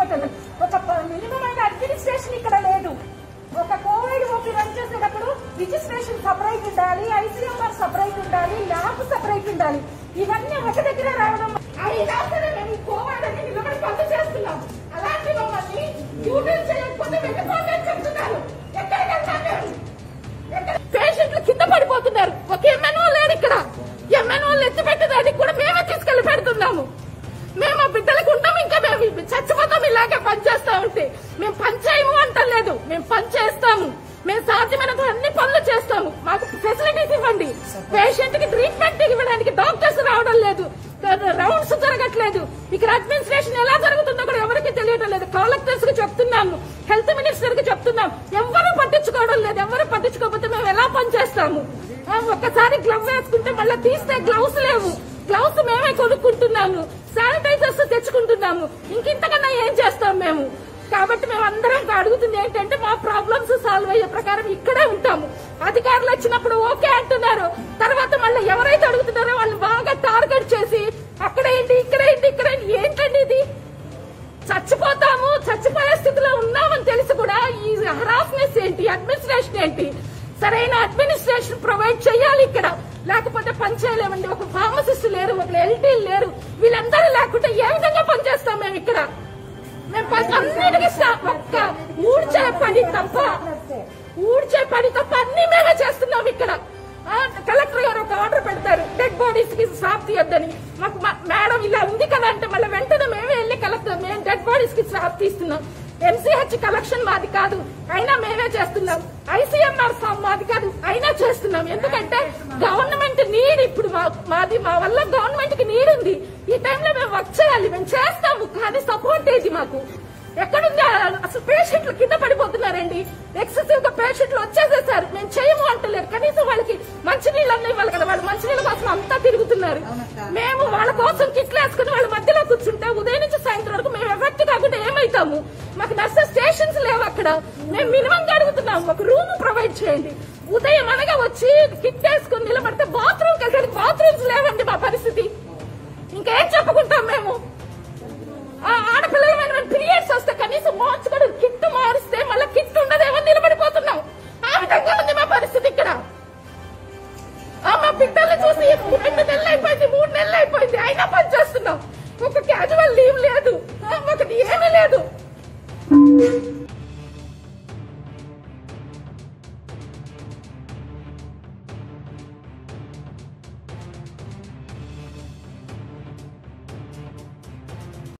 hospital ఒక minimum అయిన administration ఇక్కడ లేదు ఒక కోవిడ్ ఓపీ రన్ చేసేటప్పుడు రిజిస్ట్రేషన్ సపరేట్ ఉండాలి ఐసీఎంఆర్ సపరేట్ ఉండాలి ల్యాబ్ సపరేట్ ఉండాలి ఇవన్నీ ఒక దగ్గర రావడం అయినా మేము కోవిడ్ అని నిలబడి పనులు చేస్తున్నాం అలాంటి మమ్మల్ని డ్యూటీలు చేయకపోతే వెళ్ళిపోతే చెప్తున్నారు ఎక్కడికి వెళ్తాం మేము పేషెంట్లు కింద పడిపోతున్నారు ఒక ఎంఎన్ఓ లేడు ఇక్కడ ఎంఎన్ఓ ఎత్తి పెట్టేదానికి కూడా మేమే తీసుకెళ్లి పెడుతున్నాము మేము ఆ బిడ్డలకు ఉంటాం ఇంకా మేము చచ్చిపోతాం ఇలాగే పని చేస్తా ఉంటే మేము పని చేయము అంటలేదు మేము పని చేస్తాము మేము సాధ్యమైనంత అన్ని పనులు చేస్తాము మాకు ఫెసిలిటీస్ ఇవ్వండి పేషెంట్ కి ట్రీట్మెంట్ ఇవ్వడానికి డాక్టర్స్ రావడం లేదు రౌండ్స్ జరగట్లేదు ఇక్కడ అడ్మినిస్ట్రేషన్ ఎలా జరుగుతుందో కూడా ఎవరికి తెలియడం లేదు కలెక్టర్స్ కి చెప్తున్నాము హెల్త్ మినిస్టర్ కి చెప్తున్నాం ఎవరు పట్టించుకోవడం లేదు ఎవరు పట్టించుకోకపోతే మేము ఎలా పని చేస్తాము ఆ, ఒక్కసారి గ్లవ్ వేసుకుంటే మళ్ళీ తీస్తే గ్లౌస్ లేవు గ్లౌస్ మేమే కొనుక్కుంటున్నాము శానిటైజర్స్ తెచ్చుకుంటున్నాము ఇంకింతకన్నా ఏం చేస్తాం మేము కాబట్టి మేము అందరం అడుగుతుంది ఏంటంటే మా ప్రాబ్లమ్స్ సాల్వ్ అయ్యే ప్రకారం ఇక్కడే ఉంటాము అధికారులు వచ్చినప్పుడు ఓకే అంటున్నారు తర్వాత మళ్ళీ ఎవరైతే అడుగుతున్నారో వాళ్ళని బాగా టార్గెట్ చేసి అక్కడేంటి ఇక్కడేంటి ఇక్కడేంటి ఏంటండి ఇది చచ్చిపోతాము చచ్చిపోయే స్థితిలో ఉన్నామని తెలిసి కూడా ఈ హరాస్నెస్ ఏంటి అడ్మినిస్ట్రేషన్ ఏంటి సరైన అడ్మినిస్ట్రేషన్ ప్రొవైడ్ చేయాలి ఇక్కడ లేకపోతే పని చేయలేమండి ఒక ఫార్మసిస్ట్ లేరు ఒక ఎల్టీ లేరు వీళ్ళందరూ లేకుంటే ఏ విధంగా పనిచేస్తాం మేము ఇక్కడ మేము పని అన్నిటికీ స్టాప్ ఒక్క ఊడ్చే పని తప్ప ఊడ్చే పని తప్ప అన్ని మేమే చేస్తున్నాం ఇక్కడ ఆ, కలెక్టర్ గారు ఒక ఆర్డర్ పెడతారు డెడ్ బాడీస్ కి స్టాప్ తీయొద్దని మాకు మా- మేడం ఇలా ఉంది కదా అంటే మళ్ళీ వెంటనే మేమే వెళ్ళి కలెక్టర్ మేము డెడ్ బాడీస్ కి స్టాప్ తీస్తున్నాం ఎంసీహెచ్ కలెక్షన్ మాది కాదు అయినా మేమే చేస్తున్నాం ఐసీఎంఆర్ ఫామ్ మాది కాదు అయినా చేస్తున్నాం ఎందుకంటే గవర్నమెంట్ నీడ్ ఇప్పుడు మా- మాది మా వల్ల గవర్నమెంట్ కి నీడ్ ఉంది ఈ టైంలో మేము వర్క్ చేయాలి మేము చేస్తాము కానీ సపోర్ట్ ఏది మాకు ఎక్కడుంది ఆ- అసలు పేషెంట్లు కింద పడిపోతున్నారండి ఎక్సెసివ్ గా పేషెంట్లు వచ్చేసేసారు మేము చేయము అంటలేరు కనీసం వాళ్ళకి మంచినీళ్ళు అన్నీ ఇవ్వాలి కదా వాళ్ళు మంచినీళ్ళ కోసం అంతా తిరుగుతున్నారు మేము వాళ్ళ కోసం కిట్లు వేసుకుని వాళ్ళ మధ్యలో కూర్చుంటే ఉదయం నుంచి సాయంత్రం వరకు మేము ఎఫెక్ట్ కాకుండా ఏమైతాము మాకు నర్సెస్ స్టేషన్స్ లేవు అక్కడ మేము మినిమం గా అడుగుతున్నాము ఒక రూమ్ ప్రొవైడ్ చేయండి ఉదయం అనగా వచ్చి కిట్ వేసుకుని నిలబడితే బాత్రూమ్ వెళ్ళడానికి బాత్రూమ్స్ లేవండి మా పరిస్థితి ఇంకేం చెప్పుకుంటాం మేము ఆ ఆడపిల్లలమైన పీరియడ్స్ వస్తే కనీసం మార్చుకొని కిట్ మారిస్తే మళ్ళీ కిట్ ఉండదేమో నిలబడిపోతున్నాం ఆ విధంగా ఉంది మా పరిస్థితి ఇక్కడ ఆ మా బిడ్డల్ని చూసి రెండు నెలలు అయిపోయింది మూడు నెలలు అయిపోయింది అయినా పని చేస్తున్నాం ఒక క్యాజువల్ లీవ్ లేదు ఆ, ఒకటి ఏమీ లేదు